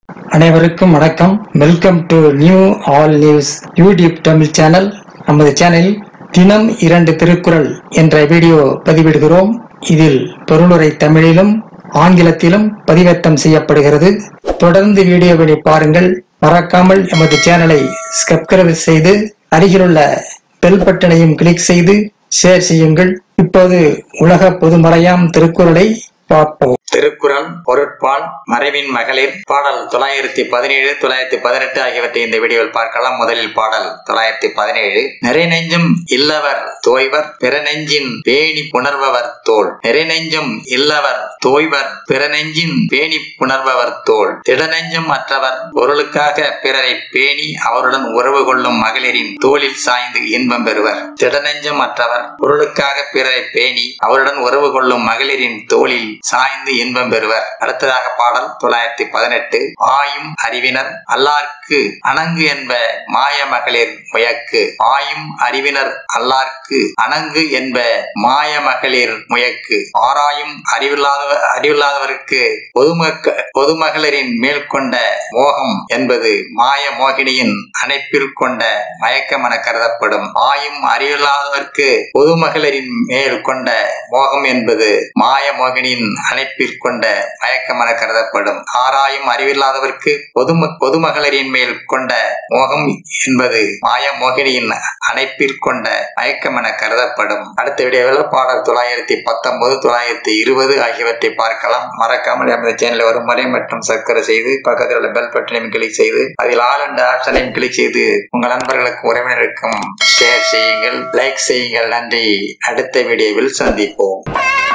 அனைவருக்கும் வணக்கம் welcome to new all news YouTube Tamil channel நமது சேனலில் தினம் இரண்டு திருக்குறள் என்ற வீடியோ பதிவிடுகிறோம் இதில் பொருளுரை தமிழிலும் ஆங்கிலத்திலும் பதிவேற்றம் செய்யப்படுகிறது தொடர்ந்து வீடியோவினை பாருங்கள் மறக்காமல் எமது சேனலை சப்ஸ்கிரைப் செய்து அருகிலுள்ள பெல் பட்டனையும் கிளிக் செய்து ஷேர் செய்யுங்கள் இப்போது உலக பொதுமறையாம் திருக்குறளை பார்ப்போம் திருக்குறள் பொருட்பால் மறைவின் மகளிர் பாடல் தொள்ளாயிரத்தி பதினேழு தொள்ளாயிரத்தி பதினெட்டு ஆகியவற்றை இந்த வீடியோவில் பார்க்கலாம் முதலில் பாடல் தொள்ளாயிரத்தி பதினேழு நிறை நெஞ்சும் இல்லவர் தோய்வர் பிற நெஞ்சின் பேணி புணர்பவர் தோல் நிறை நெஞ்சும் இல்லவர் தோய்வர் பிற நெஞ்சின் பேணி புணர்பவர் தோல் திடநெஞ்சம் அற்றவர் பொருளுக்காக பிறரை பேணி அவருடன் உறவு கொள்ளும் மகளிரின் தோளில் சாய்ந்து இன்பம் பெறுவர் திடநெஞ்சம் அற்றவர் பொருளுக்காக பிறரை பேணி அவருடன் உறவு கொள்ளும் மகளிரின் தோளில் சாய்ந்து இன்பம் பெறுவர் அடுத்ததாக பாடல் தொள்ளாயிரத்தி பதினெட்டு ஆயும் அறிவினர் அல்லார்க்கு அணங்கு என்ப மாய மகளிர் முயக்கு ஆயும் அறிவினர் அல்லார்க்கு அணங்கு என்ப மாய மகளிர் முயக்கு ஆராயும் அறிவில்லாத அறிவில்லாதவருக்கு பொதுமக்க பொதுமகளிரின் மேல் கொண்ட மோகம் என்பது மாய மோகினியின் அணைப்பில் கொண்ட மயக்கம் என கருதப்படும் ஆயும் அறிவில்லாதவர்க்கு பொதுமகளிரின் மேல் கொண்ட மோகம் என்பது மாய மோகினியின் அணைப்பில் கொண்ட மயக்கம் என கருதப்படும் ஆராயும் அறிவில்லாதவர்க்கு பொதும பொதுமகளிரின் மேல் கொண்ட மோகம் என்பது மாய மோகினியின் அணைப்பில் கொண்ட மயக்கம் என கருதப்படும் அடுத்த வீடியோவில் பாடல் தொள்ளாயிரத்தி பத்தொன்பது தொள்ளாயிரத்தி இருபது ஆகியவற்றை பார்க்கலாம் மறக்காமல் எமது சேனலை வரும் முறை மற்றும் சர்க்கரை செய்து பக்கத்தில் உள்ள பெல் பட்டனையும் கிளிக் செய்து அதில் ஆல் என்ற ஆப்ஷனையும் கிளிக் செய்து உங்கள் நண்பர்களுக்கும் உறவினருக்கும் ஷேர் செய்யுங்கள் லைக் செய்யுங்கள் நன்றி அடுத்த வீடியோவில் சந்திப்போம்